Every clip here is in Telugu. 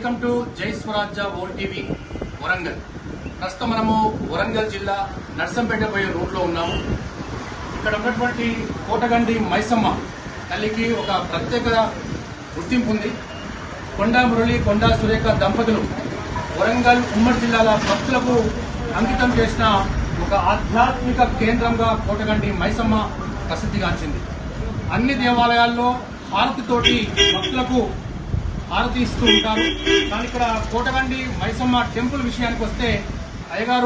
వెల్కమ్ టు జై స్వరాజ్య ఓల్ టీవీ వరంగల్ ప్రస్తుతం మనము వరంగల్ జిల్లా నర్సంపేట పోయే రూట్లో ఉన్నాము ఇక్కడ ఉన్నటువంటి కోటగండి మైసమ్మ తల్లికి ఒక ప్రత్యేక గుర్తింపు ఉంది కొండా మురళి కొండా సురేఖ దంపతులు వరంగల్ ఉమ్మడి జిల్లాల భక్తులకు అంకితం చేసిన ఒక ఆధ్యాత్మిక కేంద్రంగా కోటగండి మైసమ్మ ప్రసిద్ధిగాంచింది అన్ని దేవాలయాల్లో హారతితోటి భక్తులకు హారతి ఇస్తూ ఉంటారు కానీ ఇక్కడ కోటగండి మైసమ్మ టెంపుల్ విషయానికి వస్తే అయ్యగారు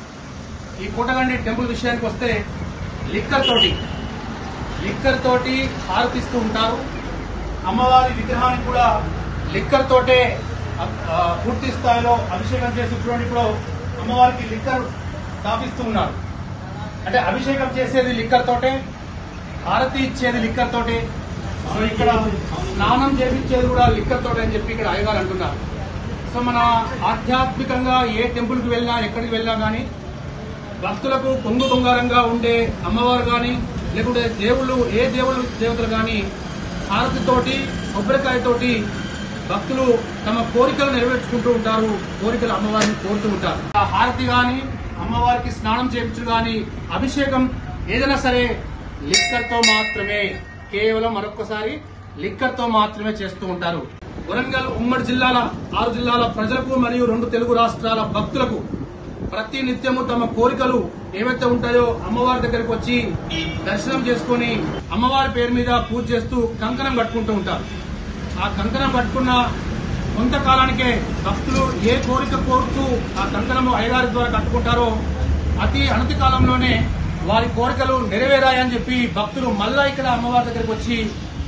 ఈ కోటగండి టెంపుల్ విషయానికి వస్తే లిక్కర్ తోటి లిక్కర్ తోటి హారతిస్తూ ఉంటారు అమ్మవారి విగ్రహానికి కూడా లిక్కర్ తోటే అ- ఆ, పూర్తి స్థాయిలో అభిషేకం చేసి చూడండి ఇప్పుడు అమ్మవారికి లిక్కర్ స్థాపిస్తూ ఉన్నారు అంటే అభిషేకం చేసేది లిక్కర్ తోటే హారతి ఇచ్చేది లిక్కర్ తోటే సో ఇక్కడ స్నానం చేపించేది కూడా లిక్కర్ తోటే అని చెప్పి ఇక్కడ అయ్యగారు అంటున్నారు సో మన ఆధ్యాత్మికంగా ఏ టెంపుల్కి వెళ్ళినా ఎక్కడికి వెళ్ళినా కానీ భక్తులకు పొంగు బంగారంగా ఉండే అమ్మవారు కానీ లేకుంటే దేవుళ్ళు ఏ దేవుళ్ళు దేవతలు కానీ హారతితోటి కొబ్బరికాయతోటి భక్తులు తమ కోరికలు నెరవేర్చుకుంటూ ఉంటారు కోరికలు అమ్మవారిని కోరుతూ ఉంటారు ఆ హారతి కానీ అమ్మవారికి స్నానం చేయించడం కానీ అభిషేకం ఏదైనా సరే లిక్కర్తో మాత్రమే కేవలం మరొకసారి లిక్కర్తో మాత్రమే చేస్తూ ఉంటారు వరంగల్ ఉమ్మడి జిల్లాల ఆరు జిల్లాల ప్రజలకు మరియు రెండు తెలుగు రాష్ట్రాల భక్తులకు ప్రతి నిత్యము తమ కోరికలు ఏవైతే ఉంటాయో అమ్మవారి దగ్గరికి వచ్చి దర్శనం చేసుకొని అమ్మవారి పేరు మీద పూజ చేస్తూ కంకణం కట్టుకుంటూ ఉంటారు ఆ కంకణం కట్టుకున్న కొంతకాలానికే భక్తులు ఏ కోరిక కోరుతూ ఆ కంకణము అయ్యగారి ద్వారా కట్టుకుంటారో అతి అనతి కాలంలోనే వారి కోరికలు నెరవేరాయని చెప్పి భక్తులు మళ్ళా ఇక్కడ అమ్మవారి దగ్గరికి వచ్చి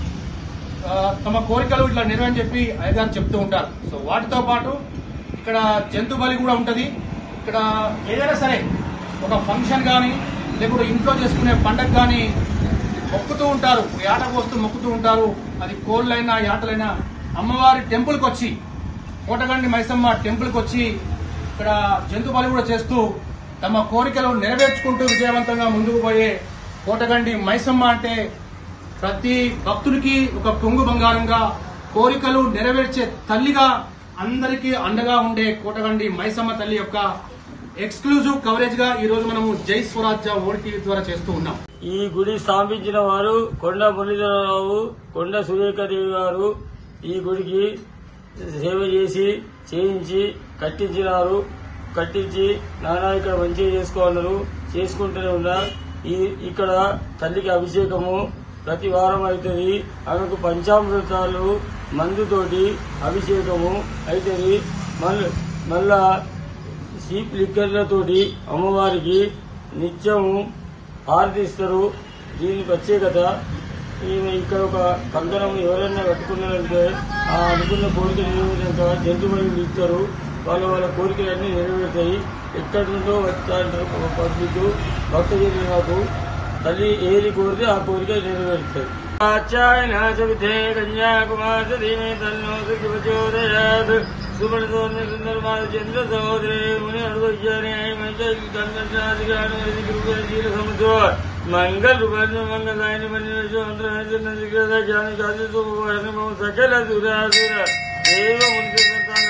ఆ, తమ కోరికలు ఇట్లా నెరవేరని చెప్పి అయ్యగారు చెప్తూ ఉంటారు సో వాటితో పాటు ఇక్కడ జంతు బలి కూడా ఉంటది ఇక్కడ ఏదైనా సరే ఒక ఫంక్షన్ కానీ లేకుంటే ఇంట్లో చేసుకునే పండగ కానీ మొక్కుతూ ఉంటారు యాట కోస్తూ మొక్కుతూ ఉంటారు అది కోళ్ళైనా యాటలైనా అమ్మవారి టెంపుల్కి వచ్చి కోటగండి మైసమ్మ టెంపుల్కి వచ్చి ఇక్కడ జంతు బలి కూడా చేస్తూ తమ కోరికలు నెరవేర్చుకుంటూ విజయవంతంగా ముందుకు పోయే కోటగండి మైసమ్మ అంటే ప్రతి భక్తుడికి ఒక కొంగు బంగారంగా కోరికలు నెరవేర్చే తల్లిగా అందరికీ అండగా ఉండే కోటగండి మైసమ్మ తల్లి యొక్క ఎక్స్క్లూజివ్ కవరేజ్ గా ఈ రోజు మనము జై స్వరాజ్య ఓడి టీవీ ద్వారా చేస్తూ ఉన్నాం ఈ గుడి స్థాపించిన వారు కొండ మురళీధరరావు కొండ సురేఖాదేవి గారు ఈ గుడికి సేవ చేసి చేయించి కట్టించినారు కట్టించి నానా ఇక్కడ మంచిగా చేసుకోన్నారు చేసుకుంటూనే ఉన్నారు ఈ ఇక్కడ తల్లికి అభిషేకము ప్రతి వారం అవుతుంది ఆమెకు పంచామృతాలు మందుతోటి అభిషేకము అవుతుంది మళ్ళీ మళ్ళా సీప్ లిక్కర్లతోటి అమ్మవారికి నిత్యము ఆరతిస్తారు దీని ప్రత్యేకత ఈమె ఇక్కడ ఒక కంకణం ఎవరైనా కట్టుకున్నారంటే ఆ అనుకున్న కోరిక నెరవేరాక జంతువులు ఇస్తారు వాళ్ళ వాళ్ళ కోరికలన్నీ నెరవేరుతాయి ఎక్కడి నుండో వస్తారంటారు పబ్లిక్ భక్తజనులకు తల్లి ఏది కోరితే ఆ కోరిక నెరవేరుతాయి ఆచార్య సవితే కన్యాకుమార్ ధీమే తన్నో ప్రచోదయాత్ సుమనతోన్న సుందరమాన చంద్ర సహోదరే ముని అనుభవ్యానే మంచి గంధాధికారి కృపశీల సముద్ర మంగళ బంధు మంగళాయని మంత్ర జ్ఞాన జాతి సకల సురాసుర దేవ ముని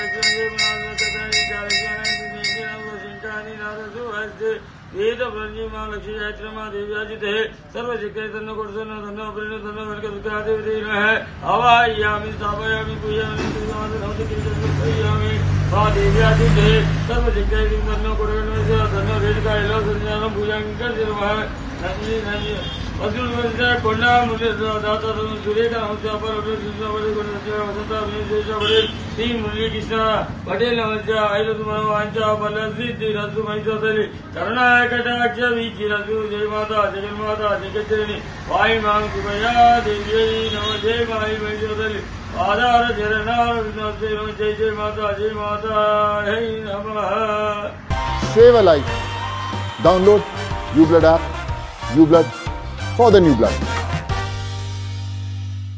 వేద బ్రహ్మా లక్ష్మీ గాయత్రమా దేవ్యాజితే సర్వశక్తి తన్న కొడుతున్న తన్న ప్రేణ తన్న కనక దుఃఖాదేవి అవాయామి స్థాపయామి పూయామి పూయామి ఆ దేవ్యాజితే సర్వశక్తి తన్న కొడుకు తన్న రేణుకాయలో సంజానం పూజాంకర్ నంది నంది వసూలు వస్తే కొండ దాత సురేఖ నమస్కారం వసంత విశేషపడి శ్రీ మురళీకృష్ణ పటేల్ నమస్య ఐదు వాంఛ బల సిద్ధి రసు మైసోదలి కరుణాకటాక్ష వీచి రసు జయమాత జగన్మాత జగచ్చరిని వాయి మాం కృపయా దేవ్యై నమ జయ వాయి మైసోదలి ఆధార చరణార నమస్తే నమ జయ జయ మాత జయ మాత హై నమ Save a life. Download uBlood app. uBlood for the new blood.